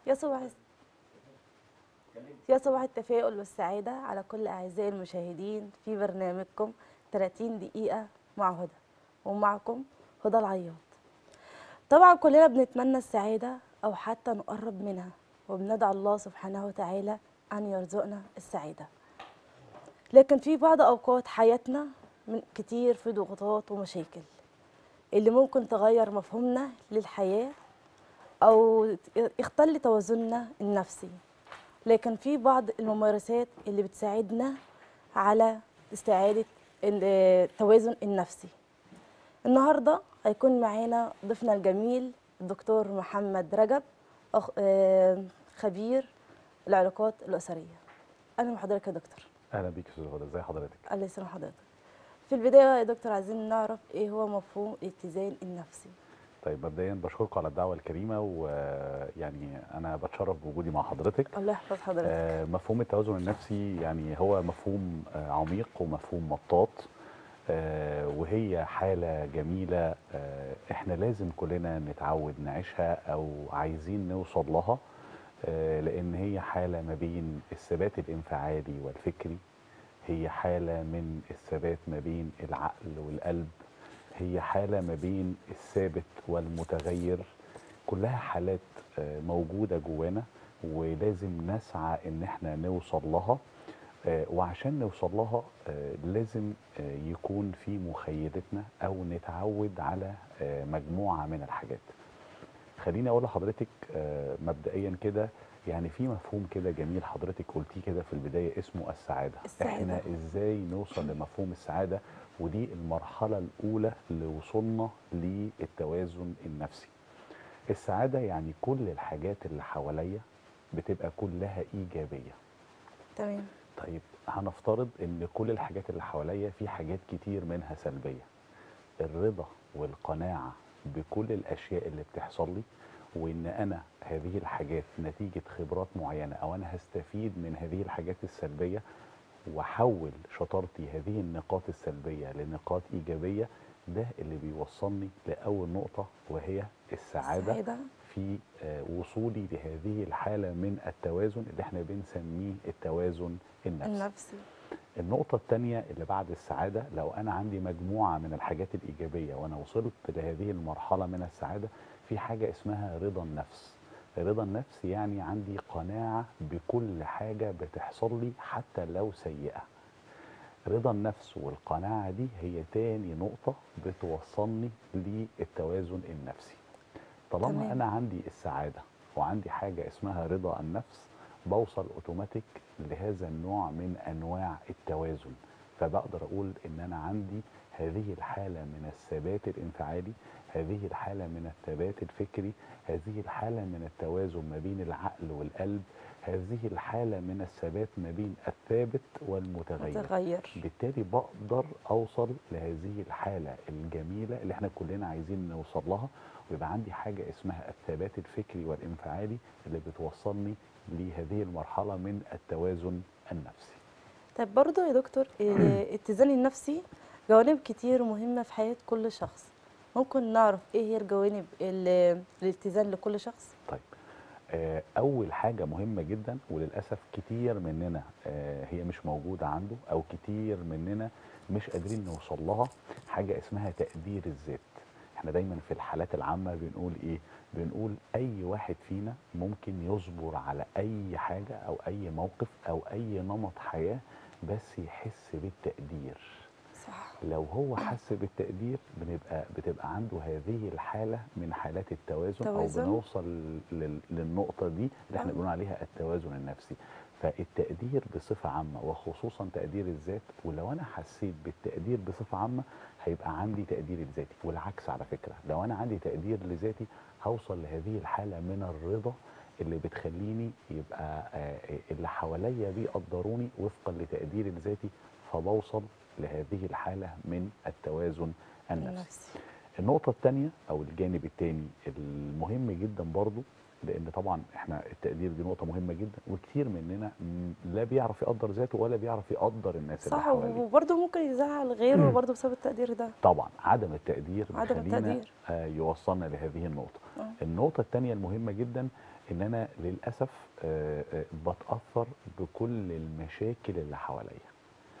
يا صباح يا صباح التفاؤل والسعادة على كل أعزائي المشاهدين في برنامجكم 30 دقيقة مع هدى ومعكم هدى العياط طبعا كلنا بنتمنى السعادة أو حتى نقرب منها وبندعو الله سبحانه وتعالى أن يرزقنا السعادة لكن في بعض أوقات حياتنا من كتير في ضغوطات ومشاكل اللي ممكن تغير مفهومنا للحياة أو يختل توازننا النفسي لكن في بعض الممارسات اللي بتساعدنا على استعادة التوازن النفسي النهاردة هيكون معانا ضيفنا الجميل الدكتور محمد رجب أخ... آه، خبير العلاقات الأسرية أهلا بحضرتك يا دكتور اهلا بيك يا استاذ هدى ازي حضرتك الله يسلم حضرتك في البداية يا دكتور عايزين نعرف إيه هو مفهوم الاتزان النفسي طيب مبدئيا بشكركم على الدعوه الكريمه ويعني انا بتشرف بوجودي مع حضرتك الله يحفظ حضرتك آه، مفهوم التوازن النفسي يعني هو مفهوم آه، عميق ومفهوم مطاط آه، وهي حالة جميلة آه، احنا لازم كلنا نتعود نعيشها او عايزين نوصل لها آه، لان هي حالة ما بين الثبات الانفعالي والفكري هي حالة من الثبات ما بين العقل والقلب هي حالة ما بين الثابت والمتغير كلها حالات آه، موجودة جوانا ولازم نسعى ان احنا نوصل لها آه، وعشان نوصل لها آه، لازم آه، يكون في مخيلتنا او نتعود على آه، مجموعة من الحاجات خليني اقول لحضرتك آه، مبدئيا كده يعني في مفهوم كده جميل حضرتك قلتيه كده في البداية اسمه السعادة السعادة. احنا ازاي نوصل لمفهوم السعادة ودي المرحلة الأولى اللي وصلنا للتوازن النفسي السعادة يعني كل الحاجات اللي حواليا بتبقى كلها إيجابية تمام طيب هنفترض ان كل الحاجات اللي حواليا في حاجات كتير منها سلبية الرضا والقناعة بكل الاشياء اللي بتحصل لي وان انا هذه الحاجات نتيجة خبرات معينة او انا هستفيد من هذه الحاجات السلبية واحول شطارتي هذه النقاط السلبية لنقاط ايجابية ده اللي بيوصلني لاول نقطة وهي السعادة السعادة. في آه، وصولي لهذه الحالة من التوازن اللي احنا بنسميه التوازن النفسي النفسي النقطة التانية اللي بعد السعادة لو أنا عندي مجموعة من الحاجات الإيجابية وأنا وصلت لهذه المرحلة من السعادة في حاجة اسمها رضا النفس رضا النفس يعني عندي قناعة بكل حاجة بتحصل لي حتى لو سيئة رضا النفس والقناعة دي هي تاني نقطة بتوصلني للتوازن النفسي طالما تمام. أنا عندي السعادة وعندي حاجة اسمها رضا النفس بوصل اوتوماتيك لهذا النوع من انواع التوازن فبقدر اقول ان انا عندي هذه الحالة من الثبات الانفعالي هذه الحالة من الثبات الفكري هذه الحالة من التوازن ما بين العقل والقلب هذه الحالة من الثبات ما بين الثابت والمتغير متغير بالتالي بقدر اوصل لهذه الحاله الجميله اللي احنا كلنا عايزين نوصل لها ويبقى عندي حاجه اسمها الثبات الفكري والانفعالي اللي بتوصلني لهذه المرحله من التوازن النفسي طيب برضه يا دكتور الاتزان النفسي جوانب كتير مهمة في حياة كل شخص ممكن نعرف ايه هي الجوانب ال- الاتزان لكل شخص طيب آه، اول حاجه مهمه جدا وللاسف كتير مننا آه، هي مش موجوده عنده او كتير مننا مش قادرين نوصل لها حاجه اسمها تقدير الذات احنا دايما في الحالات العامه بنقول ايه بنقول اي واحد فينا ممكن يصبر على اي حاجه او اي موقف او اي نمط حياه بس يحس بالتقدير صح لو هو حس بالتقدير بنبقى بتبقى عنده هذه الحاله من حالات التوازن, توازن. او بنوصل لل- للنقطه دي اللي احنا آه. بنقول عليها التوازن النفسي فالتقدير بصفه عامه وخصوصا تقدير الذات ولو انا حسيت بالتقدير بصفه عامه هيبقى عندي تقدير لذاتي والعكس على فكره لو انا عندي تقدير لذاتي هوصل لهذه الحاله من الرضا اللي بتخليني يبقى آه، اللي حواليا بيقدروني وفقا لتقديري لذاتي فبوصل لهذه الحالة من التوازن النفسي النفسي النقطة الثانية أو الجانب الثاني المهم جدا برضو لان طبعا احنا التقدير دي نقطه مهمه جدا وكتير مننا م- لا بيعرف يقدر ذاته ولا بيعرف يقدر الناس اللي صح حواليه وبرضه ممكن يزعل غيره برضه بسبب التقدير ده طبعا عدم التقدير عدم بيخلينا التقدير. آه، يوصلنا لهذه النقطه آه. النقطه الثانيه المهمه جدا ان انا للاسف آه، آه، بتاثر بكل المشاكل اللي حواليا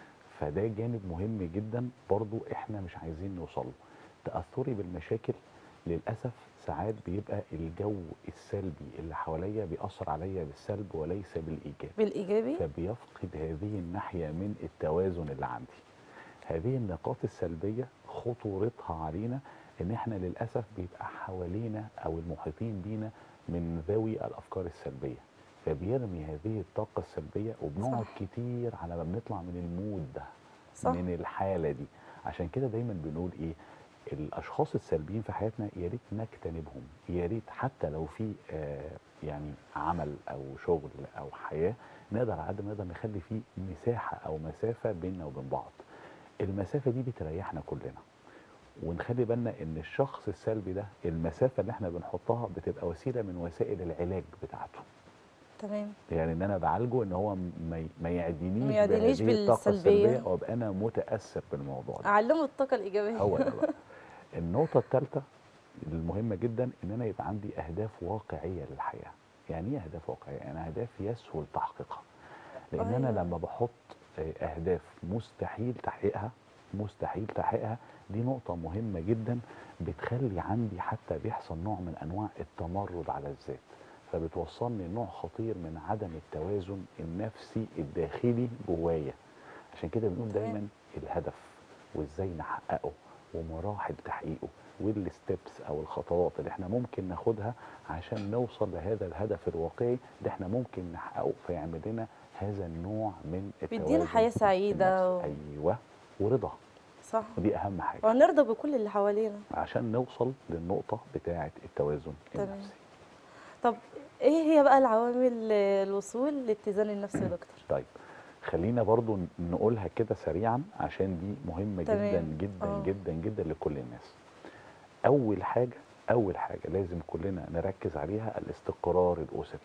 فده جانب مهم جدا برضو احنا مش عايزين نوصله تاثري بالمشاكل للاسف ساعات بيبقى الجو السلبي اللي حواليا بيأثر عليا بالسلب وليس بالايجاب بالايجابي فبيفقد هذه الناحية من التوازن اللي عندي هذه النقاط السلبية خطورتها علينا ان احنا للأسف بيبقى حوالينا او المحيطين بينا من ذوي الافكار السلبية فبيرمي هذه الطاقة السلبية وبنقعد صح. كتير على ما بنطلع من المود ده صح. من الحالة دي عشان كده دايما بنقول ايه الاشخاص السلبيين في حياتنا يا ريت نجتنبهم يا ريت حتى لو في آه يعني عمل او شغل او حياه نقدر على قد ما نقدر نخلي فيه مساحه او مسافه بيننا وبين بعض المسافه دي بتريحنا كلنا ونخلي بالنا ان الشخص السلبي ده المسافه اللي احنا بنحطها بتبقى وسيله من وسائل العلاج بتاعته تمام يعني ان انا بعالجه ان هو ما ي- ما يعدينيش ما يعدينيش بهذه الطاقه بالسلبية. السلبيه وابقى انا متاثر بالموضوع ده اعلمه الطاقه الايجابيه هو ده بقى النقطة الثالثة المهمة جدا ان انا يبقى عندي اهداف واقعية للحياة يعني ايه اهداف واقعية يعني اهداف يسهل تحقيقها لان انا أيوة. لما بحط آه، اهداف مستحيل تحقيقها مستحيل تحقيقها دي نقطة مهمة جدا بتخلي عندي حتى بيحصل نوع من انواع التمرد على الذات فبتوصلني لنوع خطير من عدم التوازن النفسي الداخلي جوايا عشان كده بنقول تمام. دايما الهدف وازاي نحققه ومراحل تحقيقه والستبس او الخطوات اللي احنا ممكن ناخدها عشان نوصل لهذا الهدف الواقعي اللي احنا ممكن نحققه فيعمل لنا هذا النوع من بيدينا التوازن حياة سعيدة النفسي. ايوه ورضا صح ودي اهم حاجه ونرضى بكل اللي حوالينا عشان نوصل للنقطه بتاعه التوازن تمام. النفسي طب ايه هي بقى العوامل آه، الوصول للاتزان النفسي يا دكتور طيب خلينا برضو ن- نقولها كده سريعا عشان دي مهمة جدا تمام. جدا آه. جدا جدا لكل الناس أول حاجة أول حاجة لازم كلنا نركز عليها الاستقرار الأسري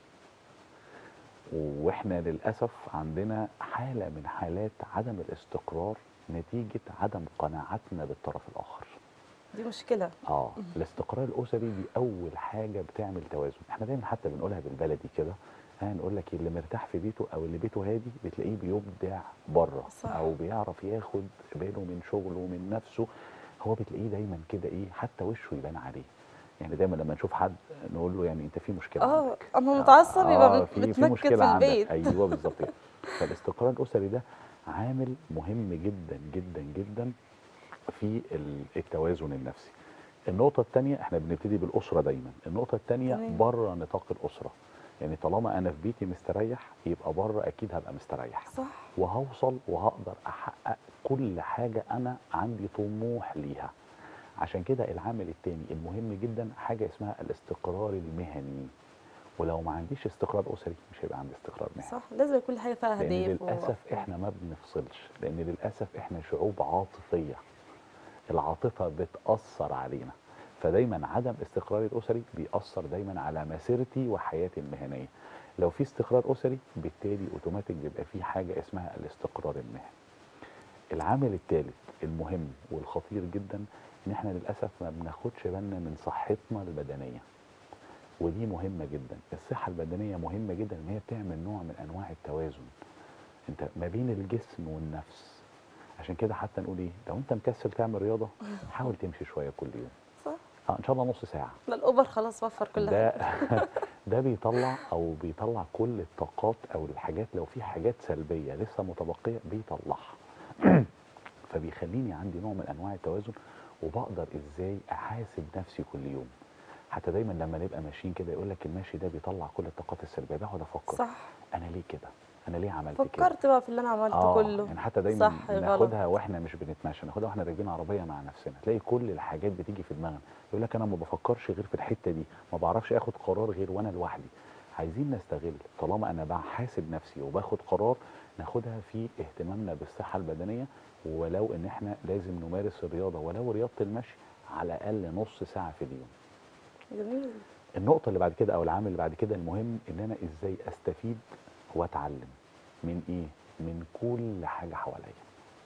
وإحنا للأسف عندنا حالة من حالات عدم الاستقرار نتيجة عدم قناعتنا بالطرف الآخر دي مشكله اه الاستقرار الاسري دي اول حاجه بتعمل توازن احنا دايما حتى بنقولها بالبلدي كده ها نقول لك اللي مرتاح في بيته او اللي بيته هادي بتلاقيه بيبدع بره صح. او بيعرف ياخد باله من شغله ومن نفسه هو بتلاقيه دايما كده ايه حتى وشه يبان عليه يعني دايما لما نشوف حد نقول له يعني انت في مشكله اه عندك اما متعصب يبقى في- في متنكد مشكلة في عندك. البيت ايوه بالظبط كده فالاستقرار الاسري ده عامل مهم جدا جدا جدا في ال- التوازن النفسي النقطة الثانية احنا بنبتدي بالأسرة دايما النقطة الثانية تمام. بره نطاق الأسرة يعني طالما أنا في بيتي مستريح يبقى بره أكيد هبقى مستريح صح وهوصل وهقدر أحقق كل حاجة أنا عندي طموح ليها عشان كده العامل الثاني المهم جدا حاجة اسمها الاستقرار المهني ولو ما عنديش استقرار أسري مش هيبقى عندي استقرار مهني صح لازم يكون حاجه فيها لان اهداف للاسف وأفكار. احنا ما بنفصلش لان للاسف احنا شعوب عاطفيه العاطفه بتاثر علينا فدايما عدم استقراري الاسري بيأثر دايما على مسيرتي وحياتي المهنيه لو في استقرار اسري بالتالي اوتوماتيك بيبقى في حاجه اسمها الاستقرار المهني العامل الثالث المهم والخطير جدا ان احنا للاسف ما بناخدش بالنا من صحتنا البدنيه ودي مهمه جدا الصحه البدنيه مهمه جدا ان هي بتعمل نوع من انواع التوازن انت ما بين الجسم والنفس عشان كده حتى نقول ايه لو انت مكسل تعمل رياضه حاول تمشي شويه كل يوم صح اه ان شاء الله نص ساعه لا الاوبر خلاص وفر كل ده حاجه ده بيطلع او بيطلع كل الطاقات او الحاجات لو في حاجات سلبيه لسه متبقيه بيطلعها فبيخليني عندي نوع من انواع التوازن وبقدر ازاي احاسب نفسي كل يوم حتى دايما لما نبقى ماشيين كده يقول لك الماشي ده بيطلع كل الطاقات السلبيه بقعد افكر صح انا ليه كده انا ليه عملت كده فكرت بقى في اللي انا عملته اه كله يعني حتى دايما صح غلط ناخدها واحنا مش بنتمشى ناخدها واحنا راكبين عربيه مع نفسنا تلاقي كل الحاجات بتيجي في دماغنا يقول لك انا ما بفكرش غير في الحته دي ما بعرفش اخد قرار غير وانا لوحدي عايزين نستغل طالما انا بحاسب نفسي وباخد قرار ناخدها في اهتمامنا بالصحه البدنيه ولو ان احنا لازم نمارس الرياضه ولو رياضه المشي على الاقل نص ساعه في اليوم جميل النقطه اللي بعد كده او العامل اللي بعد كده المهم ان انا ازاي استفيد واتعلم من ايه من كل حاجه حواليا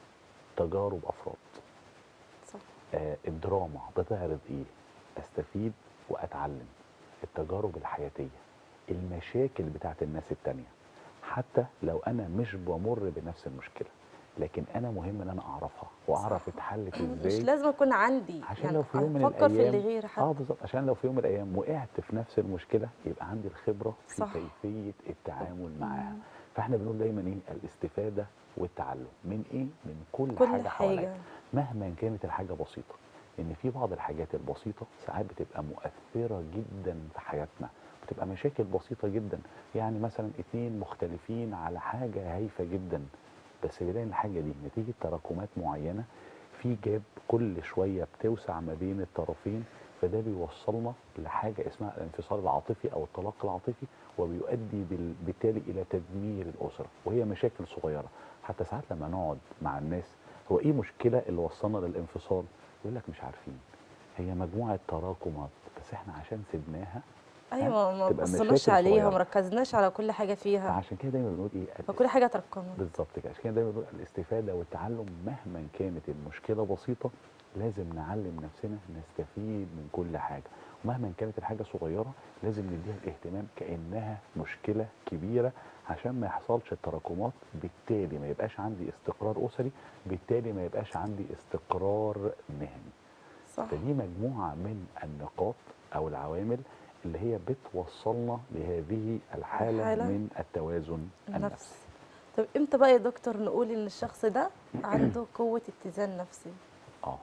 تجارب افراد صح آه الدراما بتعرض ايه استفيد واتعلم التجارب الحياتيه المشاكل بتاعت الناس التانية حتى لو انا مش بمر بنفس المشكله لكن انا مهم ان انا اعرفها واعرف صح. اتحلت مش ازاي لازم اكون عندي عشان لو في يوم من افكر في اللي الايام غير حد اه بالظبط عشان لو في يوم من الايام وقعت في نفس المشكله يبقى عندي الخبره في صح. كيفيه التعامل معاها فاحنا بنقول دايما ايه الاستفاده والتعلم من ايه من كل, كل حاجه حواليا حاجه مهما كانت الحاجه بسيطه ان في بعض الحاجات البسيطه ساعات بتبقى مؤثره جدا في حياتنا بتبقى مشاكل بسيطه جدا يعني مثلا اتنين مختلفين على حاجه هايفه جدا بس بنلاقي الحاجه دي نتيجه تراكمات معينه في جاب كل شويه بتوسع ما بين الطرفين فده بيوصلنا لحاجه اسمها الانفصال العاطفي او الطلاق العاطفي وبيؤدي بال- بالتالي الى تدمير الاسره وهي مشاكل صغيره حتى ساعات لما نقعد مع الناس هو ايه المشكله اللي وصلنا للانفصال يقول لك مش عارفين هي مجموعه تراكمات بس احنا عشان سبناها ايوه ما تبقى بصناش مشاكل عليها صغيرة. ما ركزناش على كل حاجه فيها فعشان كده دايما بنقول ايه فكل حاجه تركمت بالظبط كده عشان كده دايما بنقول الاستفاده والتعلم مهما كانت المشكله بسيطه لازم نعلم نفسنا نستفيد من كل حاجه ومهما كانت الحاجه صغيره لازم نديها الاهتمام كانها مشكله كبيره عشان ما يحصلش التراكمات بالتالي ما يبقاش عندي استقرار اسري بالتالي ما يبقاش عندي استقرار مهني صح فدي مجموعه من النقاط او العوامل اللي هي بتوصلنا لهذه الحاله الحالة من التوازن النفسي النفس طب امتى بقى يا دكتور نقول ان الشخص ده عنده قوه اتزان نفسي اه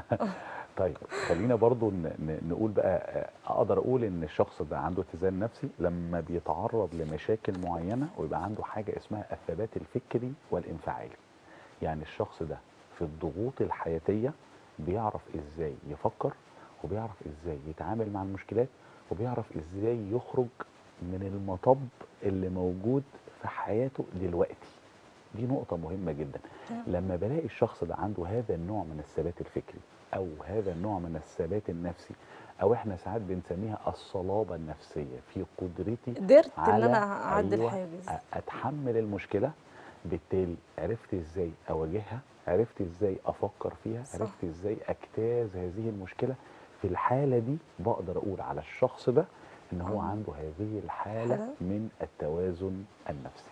طيب خلينا برضو ن- ن- نقول بقى آه، اقدر اقول ان الشخص ده عنده اتزان نفسي لما بيتعرض لمشاكل معينه ويبقى عنده حاجه اسمها الثبات الفكري والانفعالي يعني الشخص ده في الضغوط الحياتيه بيعرف ازاي يفكر وبيعرف ازاي يتعامل مع المشكلات وبيعرف ازاي يخرج من المطب اللي موجود في حياته دلوقتي دي نقطة مهمة جدا تمام. لما بلاقي الشخص ده عنده هذا النوع من الثبات الفكري أو هذا النوع من الثبات النفسي أو إحنا ساعات بنسميها الصلابة النفسية في قدرتي قدرت ان على انا اعدي أيوة، الحاجز أ- أتحمل المشكلة بالتالي عرفت إزاي أواجهها عرفت إزاي أفكر فيها صح. عرفت إزاي أجتاز هذه المشكلة في الحالة دي بقدر أقول على الشخص ده إن هو آه. عنده هذه الحالة حالة. من التوازن النفسي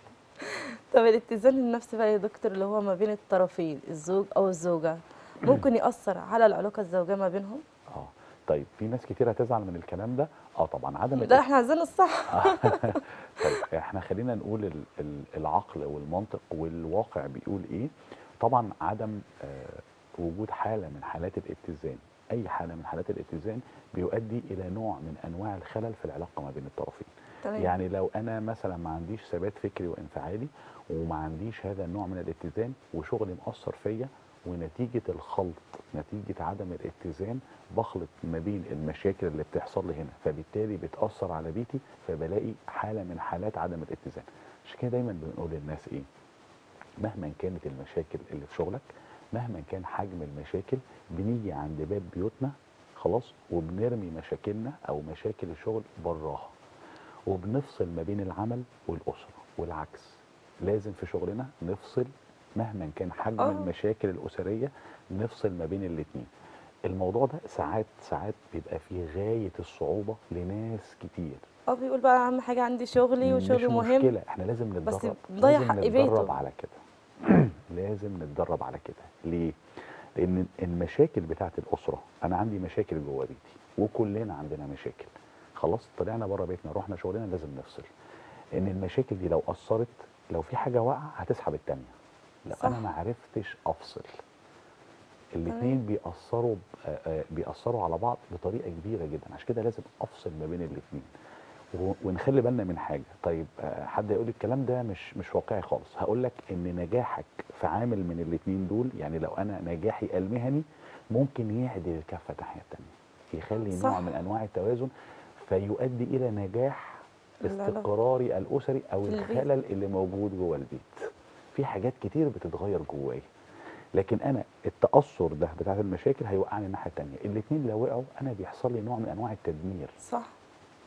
طب الاتزان النفسي بقى يا دكتور اللي هو ما بين الطرفين الزوج او الزوجه ممكن ياثر على العلاقه الزوجيه ما بينهم اه طيب في ناس كتير هتزعل من الكلام ده اه طبعا عدم ده احنا عايزين الصح آه. طيب احنا خلينا نقول ال- ال- العقل والمنطق والواقع بيقول ايه طبعا عدم آه، وجود حاله من حالات الاتزان اي حاله من حالات الاتزان بيؤدي الى نوع من انواع الخلل في العلاقه ما بين الطرفين تمام يعني لو انا مثلا ما عنديش ثبات فكري وانفعالي وما عنديش هذا النوع من الاتزان وشغلي مأثر فيا ونتيجة الخلط نتيجة عدم الاتزان بخلط ما بين المشاكل اللي بتحصل لي هنا فبالتالي بتأثر على بيتي فبلاقي حالة من حالات عدم الاتزان عشان كده دايما بنقول للناس ايه مهما كانت المشاكل اللي في شغلك مهما كان حجم المشاكل بنيجي عند باب بيوتنا خلاص وبنرمي مشاكلنا او مشاكل الشغل براها وبنفصل ما بين العمل والاسره والعكس لازم في شغلنا نفصل مهما كان حجم آه. المشاكل الاسريه نفصل ما بين الاثنين الموضوع ده ساعات ساعات بيبقى فيه غايه الصعوبه لناس كتير اه بيقول بقى اهم حاجه عندي شغلي وشغلي مش مهم مشكله احنا لازم بس نتدرب مضيع لازم حق نتدرب بيته. على كده لازم نتدرب على كده ليه لان المشاكل بتاعت الاسره انا عندي مشاكل جوه بيتي وكلنا عندنا مشاكل خلاص طلعنا بره بيتنا رحنا شغلنا لازم نفصل ان المشاكل دي لو اثرت لو في حاجه واقعه هتسحب التانيه لو صح. انا ما عرفتش افصل الاثنين بيأثروا ب- آه، آه، بيأثروا على بعض بطريقه كبيره جدا عشان كده لازم افصل ما بين الاثنين و- ونخلي بالنا من حاجه طيب آه، حد يقول لي الكلام ده مش مش واقعي خالص هقول لك ان نجاحك في عامل من الاثنين دول يعني لو انا نجاحي المهني ممكن يعدل الكفه الناحيه الثانيه يخلي صح. نوع من انواع التوازن فيؤدي الى نجاح العلاقة. استقراري الاسري او في البيت. الخلل اللي موجود جوه البيت في حاجات كتير بتتغير جوايا لكن انا التاثر ده بتاع المشاكل هيوقعني الناحيه الثانيه الاثنين لو وقعوا انا بيحصل لي نوع من انواع التدمير صح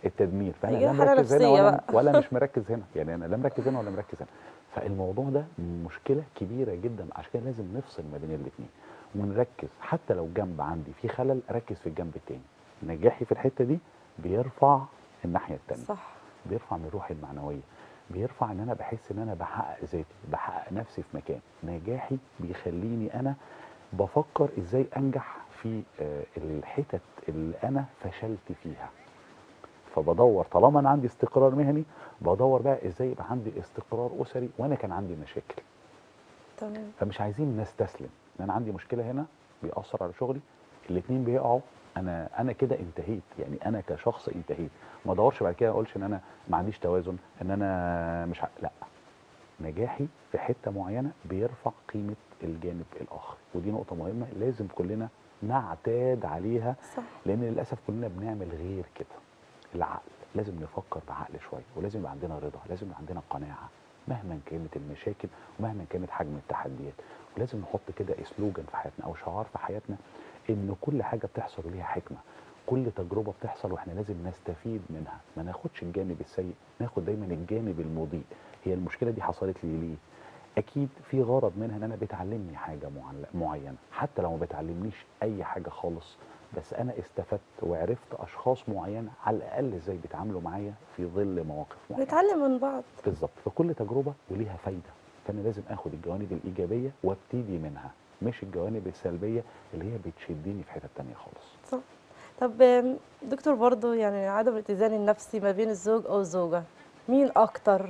التدمير فانا هيجيله لا حالة مركز هنا نفسية ولا, بقى. ولا مش مركز هنا يعني انا لا مركز هنا ولا مركز هنا فالموضوع ده مشكله كبيره جدا عشان كده لازم نفصل ما بين الاثنين ونركز حتى لو جنب عندي في خلل اركز في الجنب التاني نجاحي في الحته دي بيرفع الناحيه التانيه صح بيرفع من روحي المعنويه بيرفع ان انا بحس ان انا بحقق ذاتي بحقق نفسي في مكان نجاحي بيخليني انا بفكر ازاي انجح في آه، الحتت اللي انا فشلت فيها فبدور طالما انا عندي استقرار مهني بدور بقى ازاي يبقى عندي استقرار اسري وانا كان عندي مشاكل تمام فمش عايزين نستسلم ان انا عندي مشكله هنا بيأثر على شغلي الاثنين بيقعوا انا انا كده انتهيت يعني انا كشخص انتهيت ما ادورش بعد كده اقولش ان انا ما عنديش توازن ان انا مش ع... لا نجاحي في حته معينه بيرفع قيمه الجانب الاخر ودي نقطه مهمه لازم كلنا نعتاد عليها صح لان للاسف كلنا بنعمل غير كده العقل لازم نفكر بعقل شويه ولازم يبقى عندنا رضا لازم يبقى عندنا قناعه مهما كانت المشاكل ومهما كانت حجم التحديات ولازم نحط كده اسلوجن في حياتنا او شعار في حياتنا ان كل حاجه بتحصل ليها حكمه كل تجربه بتحصل واحنا لازم نستفيد منها ما ناخدش الجانب السيء ناخد دايما الجانب المضيء هي المشكله دي حصلت لي ليه اكيد في غرض منها ان انا بتعلمني حاجه معل- معينه حتى لو ما بتعلمنيش اي حاجه خالص بس انا استفدت وعرفت اشخاص معينه على الاقل ازاي بيتعاملوا معايا في ظل مواقف معينه نتعلم من بعض بالظبط فكل تجربه وليها فايده فانا لازم اخد الجوانب الايجابيه وابتدي منها مش الجوانب السلبيه اللي هي بتشدني في حته تانية خالص صح طب آم، دكتور برضو يعني عدم الاتزان النفسي ما بين الزوج او الزوجه مين اكتر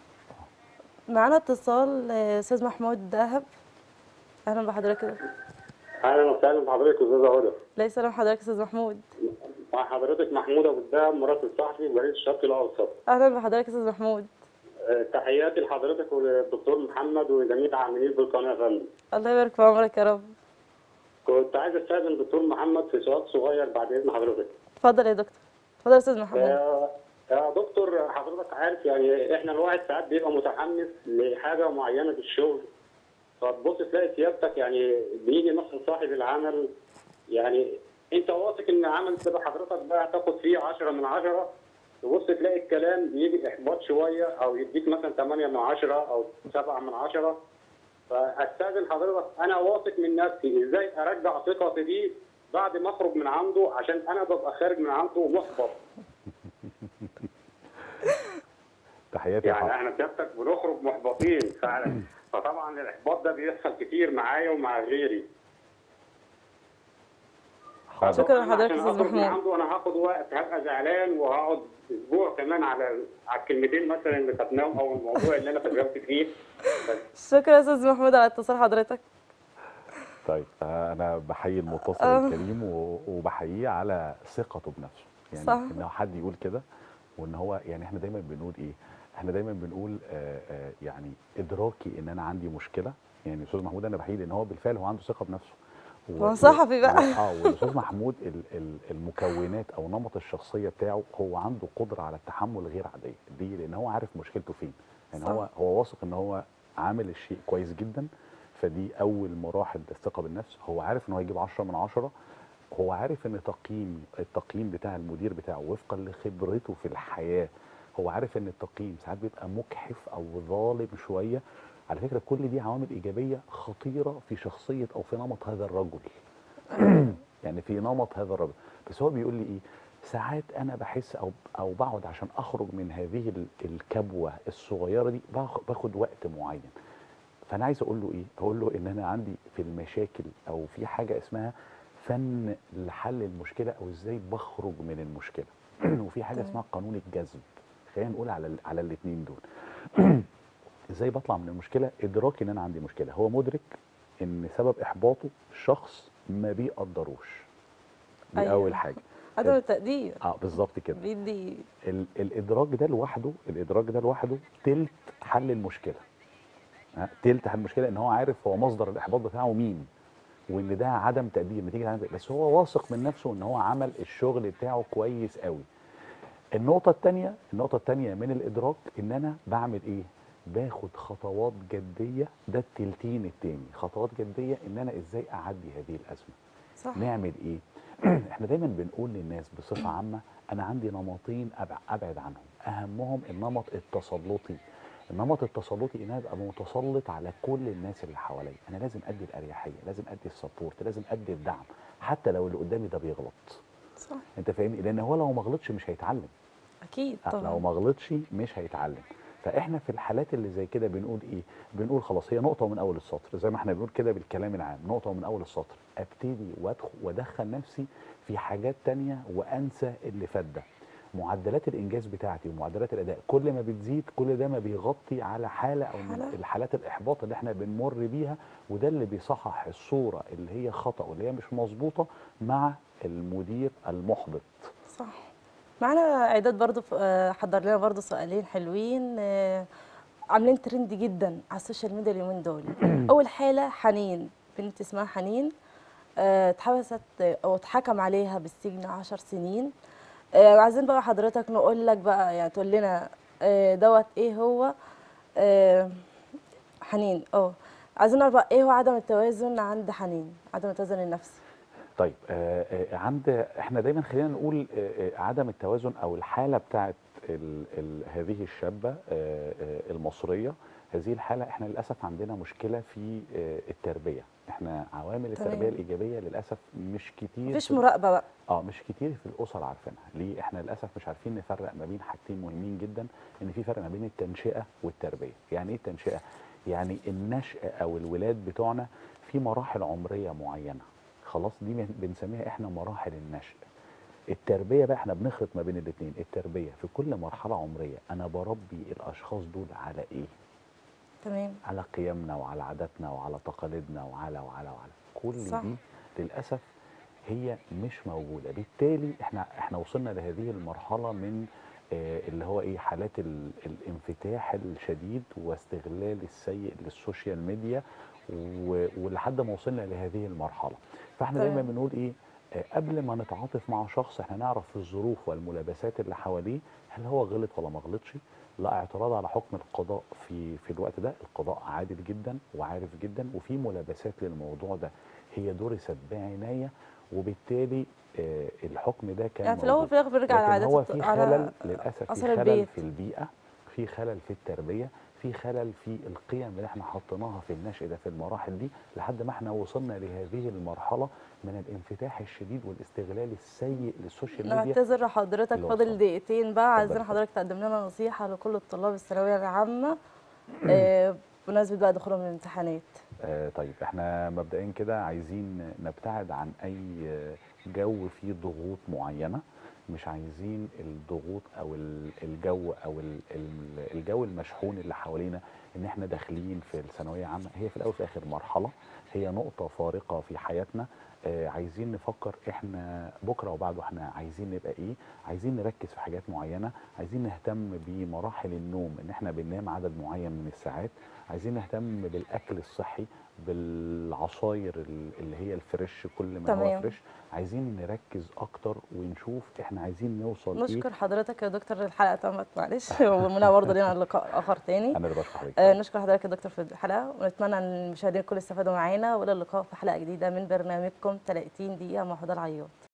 معانا اتصال آه، استاذ محمود دهب اهلا بحضرتك اهلا وسهلا بحضرتك استاذه هدى لا يسلم حضرتك استاذ محمود مع حضرتك محمود ابو الدهب مراسل صحفي بريد الشرق الاوسط اهلا بحضرتك استاذ محمود آه، تحياتي لحضرتك وللدكتور محمد وجميع العاملين بالقناه يا فندم الله يبارك في عمرك يا رب كنت عايز استاذن الدكتور محمد في سؤال صغير بعد اذن حضرتك اتفضل يا دكتور اتفضل يا استاذ محمود آه، يا دكتور حضرتك عارف يعني احنا الواحد ساعات بيبقى متحمس لحاجه معينه في الشغل فتبص تلاقي سيادتك يعني بيجي مثلا صاحب العمل يعني انت واثق ان العمل تبقى حضرتك بقى تاخد فيه 10 من 10 تبص تلاقي الكلام بيجي احباط شويه او يديك مثلا 8 من 10 او 7 من 10 فاستاذن حضرتك انا واثق من نفسي ازاي ارجع ثقتي دي بعد ما اخرج من عنده عشان انا ببقى خارج من عنده محبط تحياتي يا يعني حضرتك احنا سيادتك بنخرج محبطين فعلا فطبعا الاحباط ده بيحصل كتير معايا ومع غيري حاضر. شكرا أنا لحضرتك عشان يا استاذ أخرج من محمود عنده انا هاخد وقت هبقى زعلان وهقعد اسبوع كمان على على الكلمتين مثلا اللي خدناهم او الموضوع اللي انا تجربت فيه بس شكرا يا استاذ محمود على اتصال حضرتك طيب آه، انا بحيي المتصل آه. الكريم و- وبحييه على ثقته بنفسه يعني صح. ان حد يقول كده وان هو يعني احنا دايما بنقول ايه احنا دايما بنقول آه آه يعني ادراكي ان انا عندي مشكله يعني استاذ محمود انا بحيي لان هو بالفعل هو عنده ثقه بنفسه و- هو صحفي بقى. و- اه والاستاذ محمود ال- ال- المكونات او نمط الشخصيه بتاعه هو عنده قدره على التحمل غير عاديه ليه لان هو عارف مشكلته فين يعني صح. هو هو واثق ان هو عامل الشيء كويس جدا فدي اول مراحل الثقه بالنفس هو عارف ان هو هيجيب 10 من 10 هو عارف ان تقييم التقييم بتاع المدير بتاعه وفقا لخبرته في الحياه هو عارف ان التقييم ساعات بيبقى مجحف او ظالم شويه على فكره كل دي عوامل ايجابيه خطيره في شخصيه او في نمط هذا الرجل يعني في نمط هذا الرجل بس هو بيقول لي ايه ساعات انا بحس او او بقعد عشان اخرج من هذه ال- الكبوه الصغيره دي باخ- باخد وقت معين فانا عايز اقول له ايه اقول له ان انا عندي في المشاكل او في حاجه اسمها فن لحل المشكله او ازاي بخرج من المشكله وفي حاجه تمام. اسمها قانون الجذب خلينا نقول على ال- على الاثنين دول ازاي بطلع من المشكله ادراكي ان انا عندي مشكله هو مدرك ان سبب احباطه شخص ما بيقدروش دي أيوة. اول حاجه عدم التقدير اه بالظبط كده بيدي ال الادراك ده لوحده الادراك ده لوحده تلت حل المشكله ها تلت حل المشكله ان هو عارف هو مصدر الاحباط بتاعه مين وان ده عدم تقدير نتيجه عدم تقدير. بس هو واثق من نفسه ان هو عمل الشغل بتاعه كويس قوي النقطه الثانيه النقطه الثانيه من الادراك ان انا بعمل ايه باخد خطوات جديه ده التلتين التاني خطوات جديه ان انا ازاي اعدي هذه الازمه صح نعمل ايه احنا دايما بنقول للناس بصفه عامه انا عندي نمطين أبع- ابعد عنهم اهمهم النمط التسلطي النمط التسلطي ان انا ابقى متسلط على كل الناس اللي حواليا انا لازم ادي الاريحيه لازم ادي السبورت لازم ادي الدعم حتى لو اللي قدامي ده بيغلط صح انت فاهمني لان هو لو ما غلطش مش هيتعلم اكيد لو طبعا ما غلطش مش هيتعلم فاحنا في الحالات اللي زي كده بنقول ايه بنقول خلاص هي نقطه من اول السطر زي ما احنا بنقول كده بالكلام العام نقطه من اول السطر ابتدي وادخل وادخل نفسي في حاجات تانية وانسى اللي فات ده معدلات الانجاز بتاعتي ومعدلات الاداء كل ما بتزيد كل ده ما بيغطي على حاله او من حالة. الحالات الاحباط اللي احنا بنمر بيها وده اللي بيصحح الصوره اللي هي خطا واللي هي مش مظبوطه مع المدير المحبط صح معانا اعداد برضو ف- آه، حضر لنا برضو سؤالين حلوين آه، عاملين ترند جدا على السوشيال ميديا اليومين دول اول حاله حنين بنت اسمها حنين آه، اتحبست آه، او اتحكم عليها بالسجن عشر سنين آه، عايزين بقى حضرتك نقول لك بقى يعني تقول لنا آه، دوت ايه هو آه، حنين اه عايزين نعرف بقى ايه هو عدم التوازن عند حنين عدم التوازن النفسي طيب آه، آه، عند احنا دايما خلينا نقول آه، آه، عدم التوازن او الحاله بتاعت ال ال هذه الشابه آه، آه، المصريه هذه الحاله احنا للاسف عندنا مشكله في آه، التربيه احنا عوامل تمام. التربيه الايجابيه للاسف مش كتير مفيش في- مراقبه بقى اه مش كتير في الاسر عارفينها ليه احنا للاسف مش عارفين نفرق ما بين حاجتين مهمين جدا ان في فرق ما بين التنشئه والتربيه يعني ايه التنشئه يعني النشء او الولاد بتوعنا في مراحل عمريه معينه خلاص دي بن- بنسميها احنا مراحل النشء التربيه بقى احنا بنخلط ما بين الاثنين التربيه في كل مرحله عمريه انا بربي الاشخاص دول على ايه تمام على قيمنا وعلى عاداتنا وعلى تقاليدنا وعلى وعلى وعلى كل صح. دي للاسف هي مش موجوده بالتالي احنا احنا وصلنا لهذه المرحله من آه اللي هو ايه حالات ال- الانفتاح الشديد واستغلال السيء للسوشيال ميديا و- ولحد ما وصلنا لهذه المرحله فاحنا تمام. دايما بنقول ايه آه قبل ما نتعاطف مع شخص احنا نعرف الظروف والملابسات اللي حواليه هل هو غلط ولا ما غلطش لا اعتراض على حكم القضاء في في الوقت ده القضاء عادل جدا وعارف جدا وفي ملابسات للموضوع ده هي درست بعنايه وبالتالي آه الحكم ده كان يعني في الاول موجود. وفي الاخر بيرجع لكن لعادات هو الط- في على خلل للاسف في أثر خلل البيت. في البيئه في خلل في التربيه في خلل في القيم اللي احنا حطيناها في النشء ده في المراحل دي لحد ما احنا وصلنا لهذه المرحله من الانفتاح الشديد والاستغلال السيء للسوشيال ميديا نعتذر لحضرتك اللي فاضل وصل. دقيقتين بقى عايزين اتفضل. حضرتك تقدم لنا نصيحة لكل الطلاب الثانوية العامة آه، بمناسبة بقى دخولهم الامتحانات آه طيب احنا مبدئيا كده عايزين نبتعد عن اي آه، جو فيه ضغوط معينه مش عايزين الضغوط او ال- الجو او ال- ال- الجو المشحون اللي حوالينا ان احنا داخلين في الثانويه عامه هي في الاول وفي الاخر مرحله هي نقطه فارقه في حياتنا آه عايزين نفكر احنا بكره وبعده احنا عايزين نبقى ايه عايزين نركز في حاجات معينه عايزين نهتم بمراحل النوم ان احنا بننام عدد معين من الساعات عايزين نهتم بالاكل الصحي بالعصاير ال- اللي هي الفريش كل ما هو تمام. فريش عايزين نركز اكتر ونشوف احنا عايزين نوصل ايه نشكر حضرتك يا دكتور الحلقة تمت معلش ومنها برضه لينا لقاء آخر تاني انا اللي بشكر حضرتك آه، نشكر حضرتك يا دكتور في الحلقة ونتمنى ان المشاهدين الكل يستفادوا معانا والى اللقاء في حلقة جديدة من برنامجكم 30 دقيقة مع هدى العياط